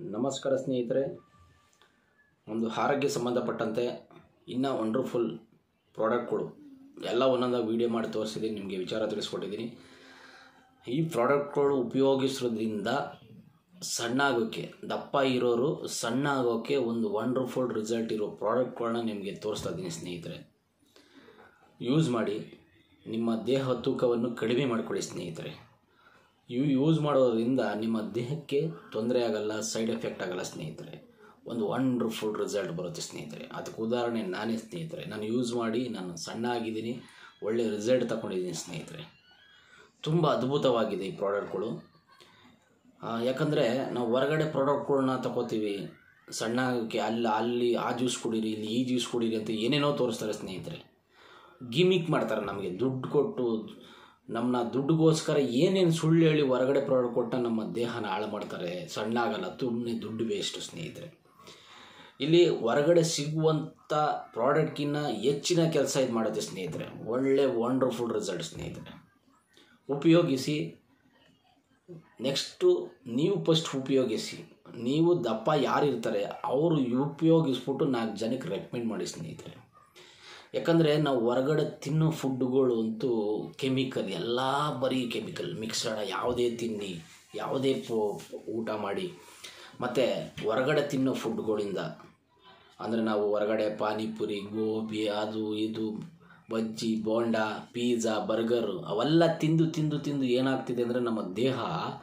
ನಮಸ್ಕಾರ ಸ್ನೇಹಿತರೆ ಒಂದು ಆರೋಗ್ಯ ಸಂಬಂಧಪಟ್ಟಂತೆ ಇನ್ನೂ ವಂಡರ್ಫುಲ್ ಪ್ರಾಡಕ್ಟ್ಗಳು ಎಲ್ಲ ಒಂದೊಂದಾಗಿ ವೀಡಿಯೋ ಮಾಡಿ ತೋರಿಸಿದ್ದೀನಿ ನಿಮಗೆ ವಿಚಾರ ತಿಳಿಸ್ಕೊಟ್ಟಿದ್ದೀನಿ ಈ ಪ್ರಾಡಕ್ಟ್ಗಳು ಉಪಯೋಗಿಸೋದ್ರಿಂದ ಸಣ್ಣ ಆಗೋಕ್ಕೆ ದಪ್ಪ ಇರೋರು ಸಣ್ಣ ಆಗೋಕ್ಕೆ ಒಂದು ವಂಡರ್ಫುಲ್ ರಿಸಲ್ಟ್ ಇರೋ ಪ್ರಾಡಕ್ಟ್ಗಳನ್ನ ನಿಮಗೆ ತೋರಿಸ್ತಾ ಇದ್ದೀನಿ ಸ್ನೇಹಿತರೆ ಯೂಸ್ ಮಾಡಿ ನಿಮ್ಮ ದೇಹ ತೂಕವನ್ನು ಕಡಿಮೆ ಮಾಡಿಕೊಳ್ಳಿ ಸ್ನೇಹಿತರೆ ಇವು ಯೂಸ್ ಮಾಡೋದ್ರಿಂದ ನಿಮ್ಮ ದೇಹಕ್ಕೆ ತೊಂದರೆ ಆಗಲ್ಲ ಸೈಡ್ ಎಫೆಕ್ಟ್ ಆಗಲ್ಲ ಸ್ನೇಹಿತರೆ ಒಂದು ವಂಡರ್ಫುಲ್ ರಿಸಲ್ಟ್ ಬರುತ್ತೆ ಸ್ನೇಹಿತರೆ ಅದಕ್ಕೆ ಉದಾಹರಣೆ ನಾನೇ ಸ್ನೇಹಿತರೆ ನಾನು ಯೂಸ್ ಮಾಡಿ ನಾನು ಸಣ್ಣ ಆಗಿದ್ದೀನಿ ಒಳ್ಳೆ ರಿಸಲ್ಟ್ ತಗೊಂಡಿದ್ದೀನಿ ಸ್ನೇಹಿತರೆ ತುಂಬ ಅದ್ಭುತವಾಗಿದೆ ಈ ಪ್ರಾಡಕ್ಟ್ಗಳು ಯಾಕಂದರೆ ನಾವು ಹೊರಗಡೆ ಪ್ರಾಡಕ್ಟ್ಗಳನ್ನ ತಗೋತೀವಿ ಸಣ್ಣ ಆಗೋಕ್ಕೆ ಅಲ್ಲಿ ಅಲ್ಲಿ ಆ ಜ್ಯೂಸ್ ಕುಡೀರಿ ಇಲ್ಲಿ ಈ ಜ್ಯೂಸ್ ಕುಡೀರಿ ಅಂತ ಏನೇನೋ ತೋರಿಸ್ತಾರೆ ಸ್ನೇಹಿತರೆ ಗಿಮಿಕ್ ಮಾಡ್ತಾರೆ ನಮಗೆ ದುಡ್ಡು ಕೊಟ್ಟು ನಮ್ಮನ್ನ ದುಡ್ಡುಗೋಸ್ಕರ ಏನೇನು ಸುಳ್ಳು ಹೇಳಿ ಹೊರಗಡೆ ಪ್ರಾಡಕ್ಟ್ ಕೊಟ್ಟ ನಮ್ಮ ದೇಹನ ಹಾಳು ಮಾಡ್ತಾರೆ ಸಣ್ಣ ಆಗಲ್ಲ ಸುಮ್ಮನೆ ದುಡ್ಡು ವೇಸ್ಟು ಸ್ನೇಹಿತರೆ ಇಲ್ಲಿ ಹೊರಗಡೆ ಸಿಗುವಂಥ ಪ್ರಾಡಕ್ಟ್ಗಿನ್ನ ಹೆಚ್ಚಿನ ಕೆಲಸ ಇದು ಮಾಡುತ್ತೆ ಸ್ನೇಹಿತರೆ ಒಳ್ಳೆ ವಂಡರ್ಫುಲ್ ರಿಸಲ್ಟ್ ಸ್ನೇಹಿತರೆ ಉಪಯೋಗಿಸಿ ನೆಕ್ಸ್ಟು ನೀವು ಫಸ್ಟ್ ಉಪಯೋಗಿಸಿ ನೀವು ದಪ್ಪ ಯಾರು ಇರ್ತಾರೆ ಅವರು ಉಪಯೋಗಿಸ್ಬಿಟ್ಟು ನಾಲ್ಕು ಜನಕ್ಕೆ ರೆಕಮೆಂಡ್ ಮಾಡಿ ಸ್ನೇಹಿತರೆ ಯಾಕಂದರೆ ನಾವು ಹೊರಗಡೆ ತಿನ್ನೋ ಫುಡ್ಡುಗಳು ಅಂತೂ ಕೆಮಿಕಲ್ ಎಲ್ಲ ಬರೀ ಕೆಮಿಕಲ್ ಮಿಕ್ಸಡ ಯಾವುದೇ ತಿನ್ನಿ ಯಾವುದೇ ಪೋ ಊಟ ಮಾಡಿ ಮತ್ತು ಹೊರಗಡೆ ತಿನ್ನೋ ಫುಡ್ಗಳಿಂದ ಅಂದರೆ ನಾವು ಹೊರಗಡೆ ಪಾನಿಪುರಿ ಗೋಬಿ ಅದು ಇದು ಬಜ್ಜಿ ಬೋಂಡ ಪೀಝಾ ಬರ್ಗರು ಅವೆಲ್ಲ ತಿಂದು ತಿಂದು ತಿಂದು ಏನಾಗ್ತಿದೆ ಅಂದರೆ ನಮ್ಮ ದೇಹ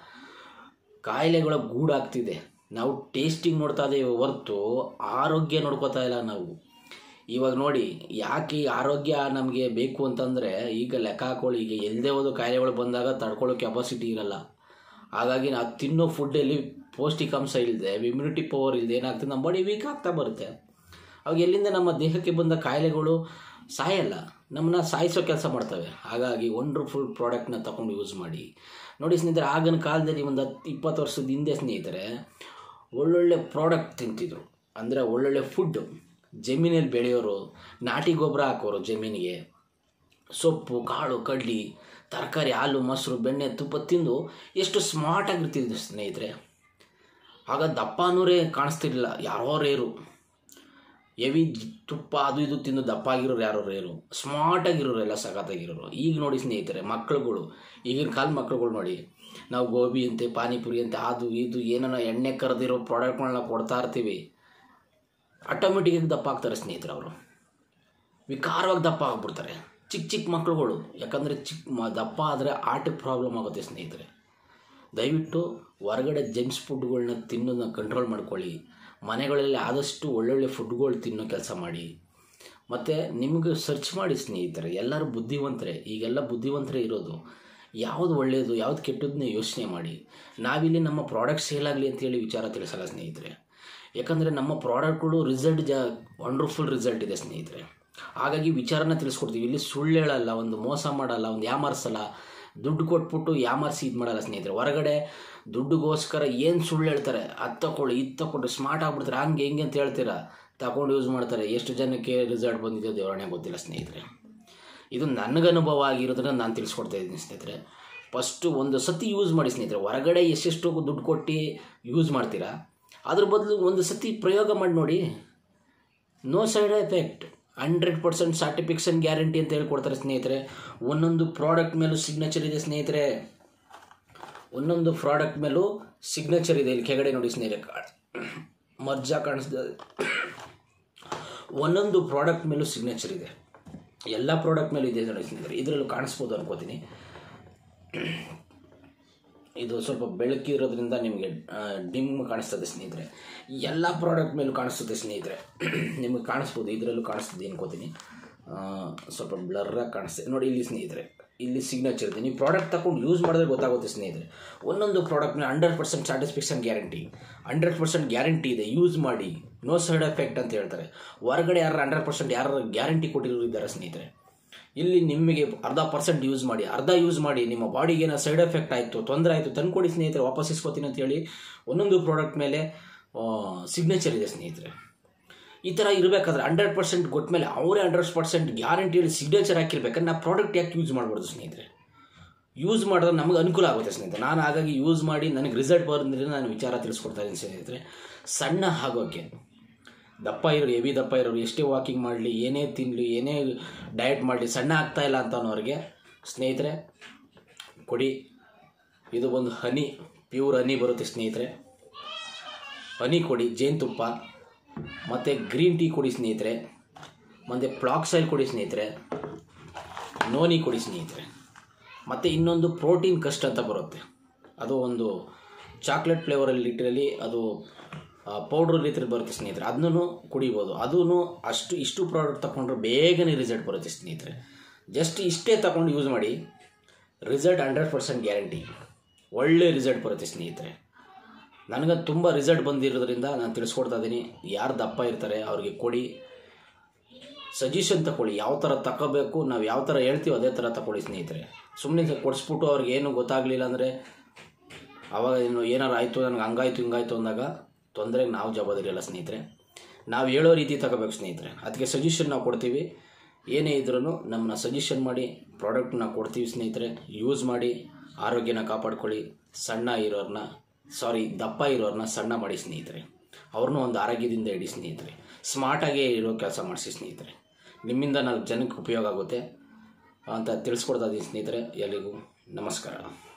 ಕಾಯಿಲೆಗಳ ಗೂಡಾಗ್ತಿದೆ ನಾವು ಟೇಸ್ಟಿಂಗ್ ನೋಡ್ತಾ ಇದ್ದೇವೆ ಹೊರತು ಆರೋಗ್ಯ ನೋಡ್ಕೋತಾ ಇಲ್ಲ ನಾವು ಇವಾಗ ನೋಡಿ ಯಾಕೆ ಈ ಆರೋಗ್ಯ ನಮಗೆ ಬೇಕು ಅಂತಂದರೆ ಈಗ ಲೆಕ್ಕ ಹಾಕೊಳ್ಳಿ ಈಗ ಎಲ್ಲದೇ ಹೋದ ಕಾಯಿಲೆಗಳು ಬಂದಾಗ ತಡ್ಕೊಳ್ಳೋ ಕೆಪಾಸಿಟಿ ಇರಲ್ಲ ಹಾಗಾಗಿ ನಾವು ತಿನ್ನೋ ಫುಡ್ಡಲ್ಲಿ ಪೌಷ್ಟಿಕಾಂಶ ಇಲ್ಲದೆ ಇಮ್ಯುನಿಟಿ ಪವರ್ ಇಲ್ಲದೆ ಏನಾಗ್ತದೆ ನಮ್ಮ ಬಾಡಿ ವೀಕ್ ಆಗ್ತಾ ಬರುತ್ತೆ ಅವಾಗ ಎಲ್ಲಿಂದ ನಮ್ಮ ದೇಹಕ್ಕೆ ಬಂದ ಕಾಯಿಲೆಗಳು ಸಾಯಲ್ಲ ನಮ್ಮನ್ನ ಸಾಯಿಸೋ ಕೆಲಸ ಮಾಡ್ತವೆ ಹಾಗಾಗಿ ವಂಡರ್ಫುಲ್ ಪ್ರಾಡಕ್ಟ್ನ ತಗೊಂಡು ಯೂಸ್ ಮಾಡಿ ನೋಡಿ ಸ್ನೇಹಿತರೆ ಆಗಿನ ಕಾಲದಲ್ಲಿ ಒಂದು ಹತ್ತು ಇಪ್ಪತ್ತು ವರ್ಷದ ಹಿಂದೆ ಸ್ನೇಹಿತರೆ ಒಳ್ಳೊಳ್ಳೆ ಪ್ರಾಡಕ್ಟ್ ತಿಂತಿದ್ರು ಅಂದರೆ ಒಳ್ಳೊಳ್ಳೆ ಫುಡ್ಡು ಜಮೀನಲ್ಲಿ ಬೆಳೆಯೋರು ನಾಟಿ ಗೊಬ್ಬರ ಹಾಕೋರು ಜಮೀನಿಗೆ ಸೊಪ್ಪು ಕಾಳು ಕಡ್ಲಿ ತರಕಾರಿ ಹಾಲು ಮೊಸರು ಬೆಣ್ಣೆ ತುಪ್ಪ ತಿಂದು ಎಷ್ಟು ಸ್ಮಾರ್ಟಾಗಿರ್ತಿದ್ರು ಸ್ನೇಹಿತರೆ ಆಗ ದಪ್ಪ ಅನ್ನೋರೇ ಕಾಣಿಸ್ತಿರ್ಲಿಲ್ಲ ಯಾರೋ ರೇರು ಎವಿ ತುಪ್ಪ ಅದು ಇದು ತಿಂದು ದಪ್ಪ ಆಗಿರೋರು ಯಾರೋ ರೇರು ಸ್ಮಾರ್ಟಾಗಿರೋರು ಎಲ್ಲ ಸಖತ್ತಾಗಿರೋರು ಈಗ ನೋಡಿ ಸ್ನೇಹಿತರೆ ಮಕ್ಕಳುಗಳು ಈಗಿನ ಕಾಲ ಮಕ್ಕಳುಗಳು ನೋಡಿ ನಾವು ಗೋಬಿ ಅಂತೆ ಪಾನಿಪುರಿ ಅಂತೆ ಅದು ಇದು ಏನೋ ಎಣ್ಣೆ ಕರೆದಿರೋ ಪ್ರಾಡಕ್ಟ್ಗಳನ್ನ ಕೊಡ್ತಾ ಇರ್ತೀವಿ ಆಟೋಮೆಟಿಕಾಗಿ ದಪ್ಪ ಆಗ್ತಾರೆ ಸ್ನೇಹಿತರು ಅವರು ವಿಕಾರವಾಗಿ ದಪ್ಪ ಆಗ್ಬಿಡ್ತಾರೆ ಚಿಕ್ಕ ಚಿಕ್ಕ ಮಕ್ಕಳುಗಳು ಯಾಕಂದರೆ ಚಿಕ್ಕ ಮ ದಪ್ಪ ಆದರೆ ಆಟಕ್ಕೆ ಪ್ರಾಬ್ಲಮ್ ಆಗುತ್ತೆ ಸ್ನೇಹಿತರೆ ದಯವಿಟ್ಟು ಹೊರಗಡೆ ಜಂಕ್ಸ್ ಫುಡ್ಗಳನ್ನ ತಿನ್ನೋದನ್ನ ಕಂಟ್ರೋಲ್ ಮಾಡ್ಕೊಳ್ಳಿ ಮನೆಗಳಲ್ಲಿ ಆದಷ್ಟು ಒಳ್ಳೊಳ್ಳೆ ಫುಡ್ಗಳು ತಿನ್ನೋ ಕೆಲಸ ಮಾಡಿ ಮತ್ತು ನಿಮಗೆ ಸರ್ಚ್ ಮಾಡಿ ಸ್ನೇಹಿತರೆ ಎಲ್ಲರೂ ಬುದ್ಧಿವಂತರೇ ಈಗೆಲ್ಲ ಬುದ್ಧಿವಂತರೇ ಇರೋದು ಯಾವುದು ಒಳ್ಳೆಯದು ಯಾವುದು ಕೆಟ್ಟದನ್ನ ಯೋಚನೆ ಮಾಡಿ ನಾವಿಲ್ಲಿ ನಮ್ಮ ಪ್ರಾಡಕ್ಟ್ ಸೇಲ್ ಆಗಲಿ ಅಂತೇಳಿ ವಿಚಾರ ತಿಳಿಸಲ್ಲ ಸ್ನೇಹಿತರೆ ಯಾಕಂದರೆ ನಮ್ಮ ಪ್ರಾಡಕ್ಟ್ಗಳು ರಿಸಲ್ಟ್ ಜಾ ವಂಡರ್ಫುಲ್ ರಿಸಲ್ಟ್ ಇದೆ ಸ್ನೇಹಿತರೆ ಹಾಗಾಗಿ ವಿಚಾರನ ತಿಳಿಸ್ಕೊಡ್ತೀವಿ ಇಲ್ಲಿ ಸುಳ್ಳು ಹೇಳಲ್ಲ ಒಂದು ಮೋಸ ಮಾಡಲ್ಲ ಒಂದು ಯಾಮಾರಿಸಲ್ಲ ದುಡ್ಡು ಕೊಟ್ಬಿಟ್ಟು ಯಾಮಾರಿಸಿ ಇದು ಮಾಡಲ್ಲ ಸ್ನೇಹಿತರೆ ಹೊರಗಡೆ ದುಡ್ಡುಗೋಸ್ಕರ ಏನು ಸುಳ್ಳು ಹೇಳ್ತಾರೆ ಅದು ತಗೊಳ್ಳಿ ಇದು ತಗೊಂಡು ಸ್ಮಾರ್ಟ್ ಆಗ್ಬಿಡ್ತಾರೆ ಹಂಗೆ ಹೆಂಗೆ ಅಂತ ಹೇಳ್ತೀರಾ ತಗೊಂಡು ಯೂಸ್ ಮಾಡ್ತಾರೆ ಎಷ್ಟು ಜನಕ್ಕೆ ರಿಸಲ್ಟ್ ಬಂದಿದೆ ದೇವರಣೆ ಗೊತ್ತಿಲ್ಲ ಸ್ನೇಹಿತರೆ ಇದು ನನಗೆ ಅನುಭವ ಆಗಿರೋದನ್ನ ನಾನು ತಿಳಿಸ್ಕೊಡ್ತಾ ಇದ್ದೀನಿ ಸ್ನೇಹಿತರೆ ಫಸ್ಟು ಒಂದು ಸತಿ ಯೂಸ್ ಮಾಡಿ ಸ್ನೇಹಿತರೆ ಹೊರಗಡೆ ಎಷ್ಟೆಷ್ಟು ದುಡ್ಡು ಕೊಟ್ಟು ಯೂಸ್ ಮಾಡ್ತೀರಾ ಅದ್ರ ಬದಲು ಒಂದು ಸತಿ ಪ್ರಯೋಗ ಮಾಡಿ ನೋಡಿ no side effect hundred percent certification guarantee ಅಂತ ಹೇಳ್ಕೊಡ್ತಾರೆ ಸ್ನೇಹಿತರೆ ಒಂದೊಂದು ಪ್ರಾಡಕ್ಟ್ ಮೇಲೂ ಸಿಗ್ನೇಚರ್ ಇದೆ ಸ್ನೇಹಿತರೆ ಒಂದೊಂದು ಪ್ರಾಡಕ್ಟ್ ಮೇಲೂ ಸಿಗ್ನೇಚರ್ ಇದೆ ಇಲ್ಲಿ ಕೆಳಗಡೆ ನೋಡಿ ಸ್ನೇಹಿತರೆ ಮರ್ಜಾ ಕಾಣಿಸ್ದೆ ಒಂದೊಂದು ಪ್ರಾಡಕ್ಟ್ ಮೇಲೂ ಸಿಗ್ನೇಚರ್ ಇದೆ ಎಲ್ಲ ಪ್ರಾಡಕ್ಟ್ ಮೇಲೂ ಇದೆ ನೋಡಿ ಸ್ನೇಹಿತರೆ ಇದರಲ್ಲೂ ಕಾಣಿಸ್ಬೋದು ಅನ್ಕೋತೀನಿ ಇದು ಸ್ವಲ್ಪ ಬೆಳಕಿರೋದ್ರಿಂದ ನಿಮಗೆ ಡಿಮ್ ಕಾಣಿಸ್ತದೆ ಸ್ನೇಹಿತರೆ ಎಲ್ಲ ಪ್ರಾಡಕ್ಟ್ ಮೇಲೂ ಕಾಣಿಸ್ತದೆ ಸ್ನೇಹಿತರೆ ನಿಮಗೆ ಕಾಣಿಸ್ಬೋದು ಇದರಲ್ಲೂ ಕಾಣಿಸ್ತದೆ ಅನ್ಕೋತೀನಿ ಸ್ವಲ್ಪ ಬ್ಲರ್ರಾಗಿ ಕಾಣಿಸ್ತದೆ ನೋಡಿ ಇಲ್ಲಿ ಸ್ನೇಹಿತರೆ ಇಲ್ಲಿ ಸಿಗ್ನೇಚರ್ ಇದೆ ನೀವು ಪ್ರಾಡಕ್ಟ್ ತಗೊಂಡು ಯೂಸ್ ಮಾಡಿದ್ರೆ ಗೊತ್ತಾಗುತ್ತೆ ಸ್ನೇಹಿತರೆ ಒಂದೊಂದು ಪ್ರಾಡಕ್ಟ್ ಮೇಲೆ hundred percent satisfaction guarantee hundred percent guarantee ಇದೆ ಯೂಸ್ ಮಾಡಿ ನೋ ಸೈಡ್ ಎಫೆಕ್ಟ್ ಅಂತ ಹೇಳ್ತಾರೆ ಹೊರಗಡೆ ಯಾರು ಹಂಡ್ರೆಡ್ ಪರ್ಸೆಂಟ್ ಯಾರು ಗ್ಯಾರಂಟಿ ಕೊಟ್ಟಿರೋರು ಇದ್ದಾರೆ ಸ್ನೇಹಿತರೆ ಇಲ್ಲಿ ನಿಮಗೆ ಅರ್ಧ ಪರ್ಸೆಂಟ್ ಯೂಸ್ ಮಾಡಿ ಅರ್ಧ ಯೂಸ್ ಮಾಡಿ ನಿಮ್ಮ ಬಾಡಿಗೆ ಏನೋ ಸೈಡ್ ಎಫೆಕ್ಟ್ ಆಯಿತು ತೊಂದರೆ ಆಯಿತು ತಂದ್ಕೊಡಿ ಸ್ನೇಹಿತರೆ ವಾಪಸ್ ಇಸ್ಕೋತೀನಿ ಅಂತ ಹೇಳಿ ಒಂದೊಂದು ಪ್ರಾಡಕ್ಟ್ ಮೇಲೆ ಸಿಗ್ನೇಚರ್ ಇದೆ ಸ್ನೇಹಿತರೆ ಈ ಥರ ಇರಬೇಕಾದ್ರೆ ಹಂಡ್ರೆಡ್ ಪರ್ಸೆಂಟ್ ಕೊಟ್ಟ ಮೇಲೆ ಅವರೇ ಹಂಡ್ರೆಡ್ ಪರ್ಸೆಂಟ್ ಗ್ಯಾರಂಟಿ ಹೇಳಿ ಸಿಗ್ನೇಚರ್ ಹಾಕಿರ್ಬೇಕಾದ್ರೆ ನಾ ಪ್ರಾಡಕ್ಟ್ ಯಾಕೆ ಯೂಸ್ ಮಾಡ್ಬಾರ್ದು ಸ್ನೇಹಿತರೆ ಯೂಸ್ ಮಾಡಿದ್ರೆ ನಮಗೆ ಅನುಕೂಲ ಆಗುತ್ತೆ ಸ್ನೇಹಿತರೆ ನಾನು ಹಾಗಾಗಿ ಯೂಸ್ ಮಾಡಿ ನನಗೆ ರಿಸಲ್ಟ್ ಬಂದ್ರೆ ನಾನು ವಿಚಾರ ತಿಳಿಸ್ಕೊಡ್ತಾ ಇದ್ದೀನಿ ಸ್ನೇಹಿತರೆ ಸಣ್ಣ ಆಗೋಕ್ಕೆ ದಪ್ಪ ಇರೋರು ಹೆವಿ ದಪ್ಪ ಇರೋರು ಎಷ್ಟೇ ವಾಕಿಂಗ್ ಮಾಡಲಿ ಏನೇ ತಿನ್ನಲಿ ಏನೇ ಡಯಟ್ ಮಾಡಲಿ ಸಣ್ಣ ಆಗ್ತಾ ಇಲ್ಲ ಅಂತ ಅನ್ನೋರಿಗೆ ಸ್ನೇಹಿತರೆ ಕೊಡಿ ಇದು ಒಂದು ಹನಿ ಪ್ಯೂರ್ ಹನಿ ಬರುತ್ತೆ ಸ್ನೇಹಿತರೆ ಹನಿ ಕೊಡಿ ಜೇನುತುಪ್ಪ ಮತ್ತು ಗ್ರೀನ್ ಟೀ ಕೊಡಿ ಸ್ನೇಹಿತರೆ ಮತ್ತು ಪ್ಲಾಕ್ಸೈಲ್ ಕೊಡಿ ಸ್ನೇಹಿತರೆ ನೋನಿ ಕೊಡಿ ಸ್ನೇಹಿತರೆ ಮತ್ತು ಇನ್ನೊಂದು ಪ್ರೋಟೀನ್ ಕಸ್ಟ್ ಅಂತ ಬರುತ್ತೆ ಅದು ಒಂದು ಚಾಕ್ಲೇಟ್ ಫ್ಲೇವರಲ್ಲಿ ಲಿಟ್ರಲ್ಲಿ ಅದು ಪೌಡ್ರ್ ರೀತಿ ಬರುತ್ತೆ ಸ್ನೇಹಿತರೆ ಅದನ್ನು ಕುಡಿಬೋದು ಅದೂ ಅಷ್ಟು ಇಷ್ಟು ಪ್ರಾಡಕ್ಟ್ ತಗೊಂಡ್ರೆ ಬೇಗನೆ ರಿಸಲ್ಟ್ ಬರುತ್ತೆ ಸ್ನೇಹಿತರೆ ಜಸ್ಟ್ ಇಷ್ಟೇ ತಗೊಂಡು ಯೂಸ್ ಮಾಡಿ ರಿಸಲ್ಟ್ ಹಂಡ್ರೆಡ್ ಪರ್ಸೆಂಟ್ ಗ್ಯಾರಂಟಿ ಒಳ್ಳೆ ರಿಸಲ್ಟ್ ಬರುತ್ತೆ ಸ್ನೇಹಿತರೆ ನನಗೆ ತುಂಬ ರಿಸಲ್ಟ್ ಬಂದಿರೋದ್ರಿಂದ ನಾನು ತಿಳಿಸ್ಕೊಡ್ತಾ ಇದ್ದೀನಿ ಯಾರು ದಪ್ಪ ಇರ್ತಾರೆ ಅವ್ರಿಗೆ ಕೊಡಿ ಸಜೆಷನ್ ತಗೊಳ್ಳಿ ಯಾವ ಥರ ತಗೋಬೇಕು ನಾವು ಯಾವ ಥರ ಹೇಳ್ತೀವಿ ಅದೇ ಥರ ತಗೊಳ್ಳಿ ಸ್ನೇಹಿತರೆ ಸುಮ್ಮನೆ ಕೊಡಿಸ್ಬಿಟ್ಟು ಅವ್ರಿಗೆ ಏನು ಗೊತ್ತಾಗಲಿಲ್ಲ ಅಂದರೆ ಅವಾಗ ಏನು ಏನಾರು ಆಯಿತು ನನಗೆ ಹಂಗಾಯ್ತು ಹಿಂಗಾಯ್ತು ಅಂದಾಗ ತೊಂದರೆಗೆ ನಾವು ಜವಾಬ್ದಾರಿ ಇಲ್ಲ ಸ್ನೇಹಿತರೆ ನಾವು ಹೇಳೋ ರೀತಿ ತಗೋಬೇಕು ಸ್ನೇಹಿತರೆ ಅದಕ್ಕೆ ಸಜೆಷನ್ ನಾವು ಕೊಡ್ತೀವಿ ಏನೇ ಇದ್ರೂ ನಮ್ಮನ್ನ ಸಜೆಷನ್ ಮಾಡಿ ಪ್ರಾಡಕ್ಟ್ನ ಕೊಡ್ತೀವಿ ಸ್ನೇಹಿತರೆ ಯೂಸ್ ಮಾಡಿ ಆರೋಗ್ಯನ ಕಾಪಾಡ್ಕೊಳ್ಳಿ ಸಣ್ಣ ಇರೋರನ್ನ ಸಾರಿ ದಪ್ಪ ಇರೋರನ್ನ ಸಣ್ಣ ಮಾಡಿ ಸ್ನೇಹಿತರೆ ಅವ್ರನ್ನೂ ಒಂದು ಆರೋಗ್ಯದಿಂದ ಇಡಿ ಸ್ನೇಹಿತರೆ ಸ್ಮಾರ್ಟಾಗೇ ಇರೋ ಕೆಲಸ ಮಾಡಿಸಿ ಸ್ನೇಹಿತರೆ ನಿಮ್ಮಿಂದ ನಾಲ್ಕು ಜನಕ್ಕೆ ಉಪಯೋಗ ಆಗುತ್ತೆ ಅಂತ ತಿಳಿಸ್ಕೊಡ್ತಾ ಇದ್ದೀನಿ ಸ್ನೇಹಿತರೆ ಎಲ್ಲಿಗೂ ನಮಸ್ಕಾರ